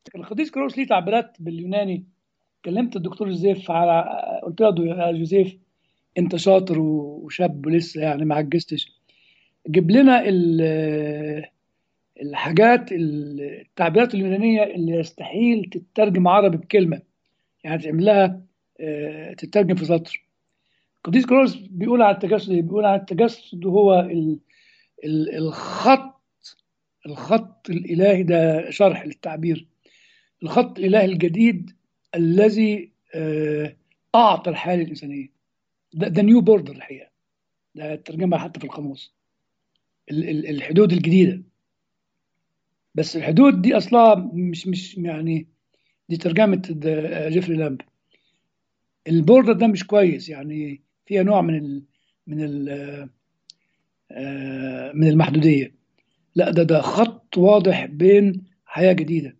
القديس كيرلس ليه تعبيرات باليوناني كلمت الدكتور جوزيف على قلت له يا جوزيف انت شاطر وشاب ولسه يعني ما عجزتش جيب لنا الحاجات التعبيرات اليونانيه اللي يستحيل تترجم عربي بكلمه يعني تعمل لها تترجم في سطر القديس كيرلس بيقول على التجسد بيقول على التجسد هو ال ال الخط الخط الالهي ده شرح للتعبير الخط الالهي الجديد الذي اعطى الحياه للانسانيه ده, ده نيو بوردر الحقيقه ده ترجمها حتى في القاموس الحدود الجديده بس الحدود دي اصلها مش مش يعني دي ترجمه جيفري لامب البوردر ده مش كويس يعني فيها نوع من ال من ال من المحدوديه لا ده ده خط واضح بين حياه جديده